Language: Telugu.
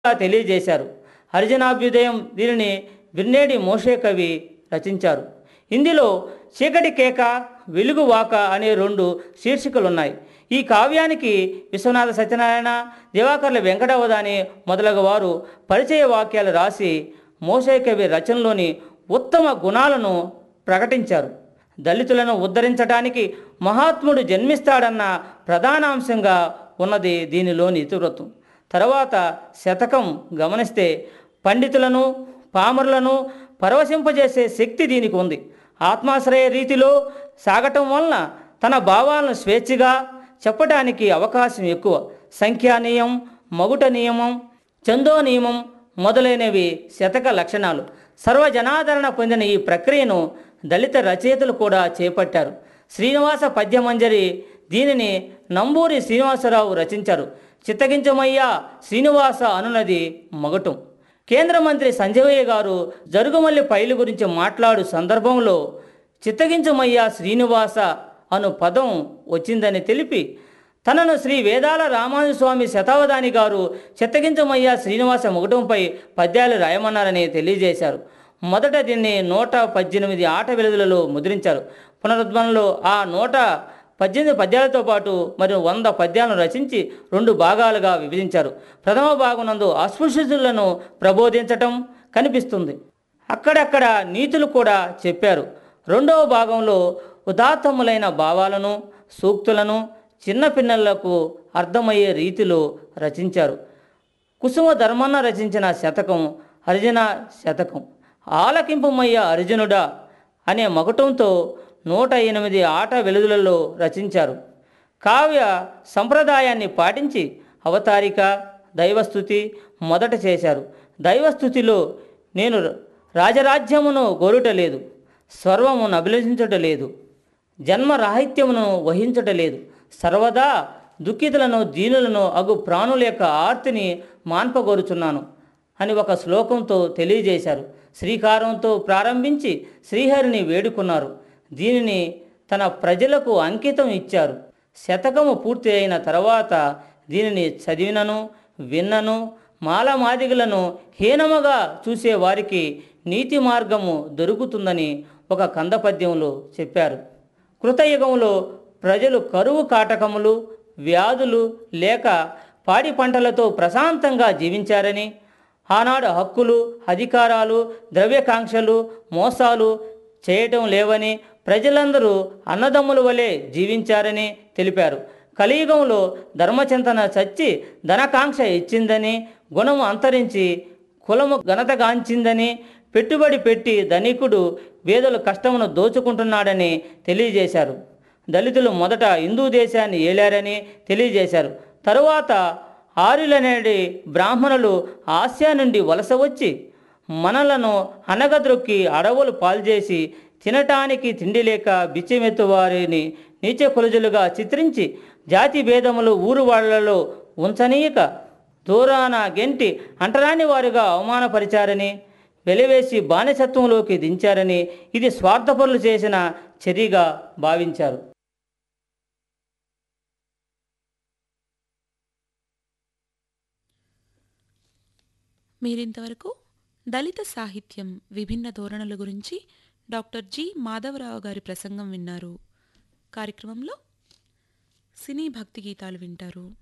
తెలియజేశారు హరిజనాభ్యుదయం దీనిని విర్నేడి మోషే కవి రచించారు ఇందులో చీకటి కేక వెలుగు వాక అనే రెండు శీర్షికలున్నాయి ఈ కావ్యానికి విశ్వనాథ సత్యనారాయణ దివాకర్ల వెంకటవదాని మొదలగు వారు పరిచయ వాక్యాలు రాసి మోషే కవి రచనలోని ఉత్తమ గుణాలను ప్రకటించారు దళితులను ఉద్ధరించడానికి మహాత్ముడు జన్మిస్తాడన్న ప్రధానాంశంగా ఉన్నది దీనిలోని ఇతివృత్తం తర్వాత శతకం గమనిస్తే పండితులను పామరులను పరవశింపజేసే శక్తి దీనికి ఉంది ఆత్మాశ్రయ రీతిలో సాగటం వలన తన భావాలను స్వేచ్ఛగా చెప్పడానికి అవకాశం ఎక్కువ సంఖ్యా నియమం మగుట నియమం చందో నియమం మొదలైనవి శతక లక్షణాలు సర్వజనాదరణ పొందిన ఈ ప్రక్రియను దళిత రచయితలు కూడా చేపట్టారు శ్రీనివాస పద్యమంజరి దీనిని నంబూరి శ్రీనివాసరావు రచించారు చిత్తగించమయ్య శ్రీనివాస అనునది మగటం కేంద్ర మంత్రి సంజయ్ గారు జరుగుమల్లి పైలు గురించి మాట్లాడు సందర్భంలో చిత్తగించమయ్య శ్రీనివాస అను పదం వచ్చిందని తెలిపి తనను శ్రీ వేదాల రామానుస్వామి శతావధాని గారు చిత్తగించమయ్య శ్రీనివాస ముగటంపై పద్యాలు రాయమన్నారని తెలియజేశారు మొదట దీన్ని నూట పద్దెనిమిది ఆట వెలుగులలో ముద్రించారు పునరుద్ధరణలో ఆ నూట పద్దెనిమిది పద్యాలతో పాటు మరియు వంద పద్యాలను రచించి రెండు భాగాలుగా విభజించారు ప్రథమ భాగం అస్పృశ్యతలను ప్రబోధించటం కనిపిస్తుంది అక్కడక్కడ నీతులు కూడా చెప్పారు రెండవ భాగంలో ఉదాత్తములైన భావాలను సూక్తులను చిన్నపిన్నలకు అర్థమయ్యే రీతిలో రచించారు కుసుమ ధర్మన్న రచించిన శతకం హరిజన శతకం ఆలకింపుమయ్య అర్జునుడా అనే మకుటంతో నూట ఎనిమిది ఆట వెలుగులలో రచించారు కావ్య సంప్రదాయాన్ని పాటించి అవతారిక దైవస్థుతి మొదట చేశారు దైవస్థుతిలో నేను రాజరాజ్యమును గోరుటలేదు స్వర్వమును అభిలషించటలేదు జన్మరాహిత్యమును వహించటలేదు సర్వదా దుఃఖితులను దీనులను అగు ప్రాణుల యొక్క ఆర్తిని మాన్పగోరుచున్నాను అని ఒక శ్లోకంతో తెలియజేశారు శ్రీకారంతో ప్రారంభించి శ్రీహరిని వేడుకున్నారు దీనిని తన ప్రజలకు అంకితం ఇచ్చారు శతకము పూర్తి అయిన తర్వాత దీనిని చదివినను విన్నను మాలమాదిగలను హీనముగా చూసే వారికి నీతి మార్గము దొరుకుతుందని ఒక కందపద్యంలో చెప్పారు కృతయుగంలో ప్రజలు కరువు కాటకములు వ్యాధులు లేక పాడి పంటలతో ప్రశాంతంగా జీవించారని ఆనాడు హక్కులు అధికారాలు ద్రవ్యకాంక్షలు మోసాలు చేయటం లేవని ప్రజలందరూ అన్నదమ్ముల వలె జీవించారని తెలిపారు కలియుగంలో ధర్మచింతన చచ్చి ధనకాంక్ష ఇచ్చిందని గుణము అంతరించి కులము ఘనతగాంచిందని పెట్టుబడి పెట్టి ధనికుడు వేదలు కష్టమును దోచుకుంటున్నాడని తెలియజేశారు దళితులు మొదట హిందూ దేశాన్ని ఏలారని తెలియజేశారు తరువాత ఆర్యులనేటి బ్రాహ్మణులు ఆసియా నుండి వలస వచ్చి మనలను అనగద్రొక్కి అడవులు పాల్చేసి తినటానికి తిండి లేక బిచ్చమెత్తు వారిని నీచ కొలుజులుగా చిత్రించి జాతి భేదములు ఊరు వాళ్ళలో ఉంచనీయక దూరాన గెంటి అంటరాని వారుగా అవమానపరిచారని వెలివేసి బానిసత్వంలోకి దించారని ఇది స్వార్థపరులు చేసిన చర్యగా భావించారు మీరింతవరకు దళిత సాహిత్యం విభిన్న ధోరణుల గురించి డాక్టర్ జి మాధవరావు గారి ప్రసంగం విన్నారు కార్యక్రమంలో సినీ భక్తి గీతాలు వింటారు